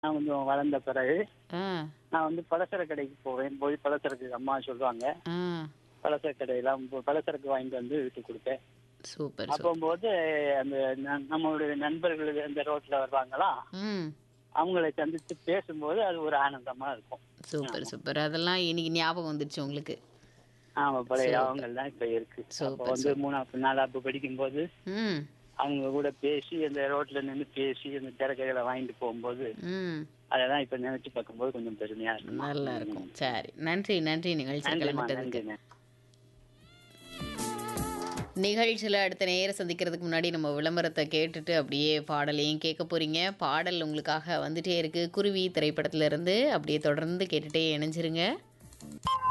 நான் கொஞ்சம் வளர்ந்த பிறகு ஆ நான் வந்து பலசர கடைக்கு போவேன் போய் பலசரக்கு அம்மா சொல்லுவாங்க ஆ பலசர கடையெல்லாம் போ- பலசரக்கு வாங்கிட்டு வந்து வீட்டுக்கு கொடுப்பேன் சூப்பர் சூப்பர் அப்போம்போது அந்த ந- நம்மளுடைய நண்பர்கள் அந்த ரோட்ல வருவாங்களா ம் அவங்களை சந்தித்து பேசும்போது அது ஒரு ஆனந்தமா இருக்கும் சூப்பர் சூப்பர் அதெல்லாம் இன்னைக்கு ஞாபகம் வந்துருச்சு உங்களுக்கு ஆமா பழைய ஞாபகங்கள் தான் இப்ப இருக்கு அப்போ சூப்பர், வந்து மூணாப்பு நாலாப்பு படிக்கும்போது ம் அவங்க கூட பேசி அந்த ரோட்ல நின்று பேசி அந்த திறக்கைகளை வாங்கிட்டு போகும்போது ம் அதெல்லாம் இப்ப நினைச்சு பார்க்கும்போது கொஞ்சம் பெருமையா இருக்கும் நல்லா இருக்கும் சரி நன்றி நன்றி நிகழ்ச்சி நன்றிம்மா கிளம்பிட்டதுக்கு நன்றிண்ணே நிகழ்ச்சியில் அடுத்த நேரம் சந்திக்கிறதுக்கு முன்னாடி நம்ம விளம்பரத்தை கேட்டுட்டு அப்படியே பாடலையும் கேட்க போறீங்க பாடல் உங்களுக்காக வந்துட்டே இருக்கு குருவி திரைப்படத்துல இருந்து அப்படியே தொடர்ந்து கேட்டுட்டே இணைஞ்சிருங்க